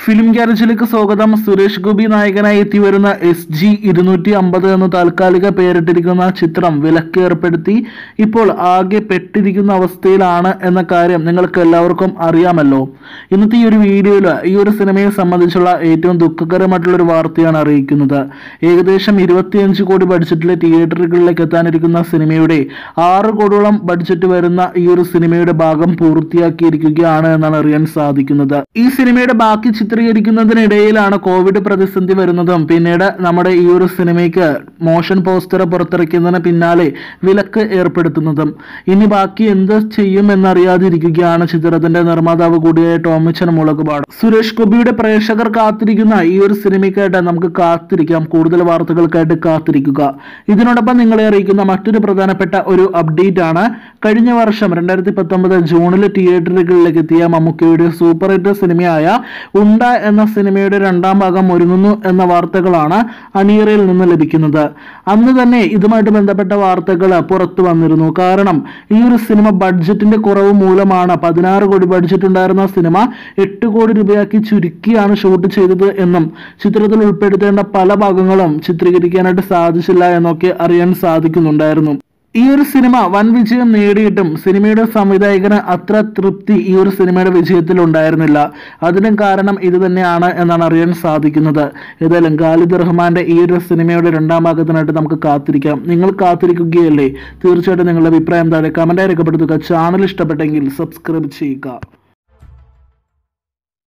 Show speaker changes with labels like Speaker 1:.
Speaker 1: film ഗ്യാരേജിലേക്ക് സ്വാഗതം സുരേഷ് ഗോപി നായകനായി എത്തിവരുന്ന S G ഇരുന്നൂറ്റി അമ്പത് എന്ന താൽക്കാലിക പേരിട്ടിരിക്കുന്ന ചിത്രം വിലക്ക് ഏർപ്പെടുത്തി ഇപ്പോൾ ആകെ പെട്ടിരിക്കുന്ന അവസ്ഥയിലാണ് എന്ന കാര്യം നിങ്ങൾക്ക് എല്ലാവർക്കും അറിയാമല്ലോ ഇന്നത്തെ ഈ ഒരു വീഡിയോയിൽ ഈ ഒരു സിനിമയെ സംബന്ധിച്ചുള്ള ഏറ്റവും ദുഃഖകരമായിട്ടുള്ള ഒരു വാർത്തയാണ് അറിയിക്കുന്നത് ഏകദേശം ഇരുപത്തിയഞ്ച് കോടി ബഡ്ജറ്റിലെ തിയേറ്ററുകളിലേക്ക് എത്താനിരിക്കുന്ന സിനിമയുടെ ആറ് കോടിയോളം ബഡ്ജറ്റ് വരുന്ന ഈ ഒരു സിനിമയുടെ ഭാഗം പൂർത്തിയാക്കിയിരിക്കുകയാണ് എന്നാണ് അറിയാൻ സാധിക്കുന്നത് ഈ സിനിമയുടെ ബാക്കി ചിത്രീകരിക്കുന്നതിനിടയിലാണ് കോവിഡ് പ്രതിസന്ധി വരുന്നതും പിന്നീട് നമ്മുടെ ഈ ഒരു സിനിമയ്ക്ക് മോഷൻ പോസ്റ്റർ പുറത്തിറക്കുന്നതിന് പിന്നാലെ വിലക്ക് ഏർപ്പെടുത്തുന്നതും ഇനി ബാക്കി എന്ത് ചെയ്യും എന്നറിയാതിരിക്കുകയാണ് ചിത്രത്തിന്റെ നിർമ്മാതാവ് കൂടിയായ ടോമിച്ചൻ മുളകുപാട് സുരേഷ് ഗോപിയുടെ പ്രേക്ഷകർ കാത്തിരിക്കുന്ന ഈ ഒരു സിനിമയ്ക്കായിട്ട് നമുക്ക് കാത്തിരിക്കാം കൂടുതൽ വാർത്തകൾക്കായിട്ട് കാത്തിരിക്കുക ഇതിനോടൊപ്പം നിങ്ങളെ അറിയിക്കുന്ന മറ്റൊരു പ്രധാനപ്പെട്ട ഒരു അപ്ഡേറ്റ് ആണ് കഴിഞ്ഞ വർഷം രണ്ടായിരത്തി പത്തൊമ്പത് ജൂണിൽ തിയേറ്ററുകളിലേക്ക് എത്തിയ മമ്മൂക്കയുടെ സൂപ്പർ ഹിറ്റ് സിനിമയായ ഉണ്ട എന്ന സിനിമയുടെ രണ്ടാം ഭാഗം ഒരുങ്ങുന്നു എന്ന വാർത്തകളാണ് അണിയറയിൽ നിന്ന് ലഭിക്കുന്നത് അന്ന് തന്നെ ഇതുമായിട്ട് ബന്ധപ്പെട്ട വാർത്തകൾ പുറത്തു വന്നിരുന്നു കാരണം ഈ ഒരു സിനിമ ബഡ്ജറ്റിന്റെ കുറവ് മൂലമാണ് പതിനാറ് കോടി ബഡ്ജറ്റ് ഉണ്ടായിരുന്ന സിനിമ എട്ട് കോടി രൂപയാക്കി ചുരുക്കിയാണ് ഷൂട്ട് ചെയ്തത് എന്നും ചിത്രത്തിൽ ഉൾപ്പെടുത്തേണ്ട പല ഭാഗങ്ങളും ചിത്രീകരിക്കാനായിട്ട് സാധിച്ചില്ല എന്നൊക്കെ അറിയാൻ സാധിക്കുന്നുണ്ടായിരുന്നു ഈ ഒരു സിനിമ വൻ വിജയം നേടിയിട്ടും സിനിമയുടെ സംവിധായകന് അത്ര തൃപ്തി ഈ ഒരു സിനിമയുടെ വിജയത്തിൽ ഉണ്ടായിരുന്നില്ല അതിനും കാരണം ഇത് തന്നെയാണ് എന്നാണ് അറിയാൻ സാധിക്കുന്നത് ഏതായാലും ഖാലിദ് റഹ്മാന്റെ ഈ ഒരു സിനിമയുടെ രണ്ടാം ഭാഗത്തിനായിട്ട് നമുക്ക് കാത്തിരിക്കാം നിങ്ങൾ കാത്തിരിക്കുകയല്ലേ തീർച്ചയായിട്ടും നിങ്ങളുടെ അഭിപ്രായം താഴെ കമന്റായി രേഖപ്പെടുത്തുക ചാനൽ ഇഷ്ടപ്പെട്ടെങ്കിൽ സബ്സ്ക്രൈബ് ചെയ്യുക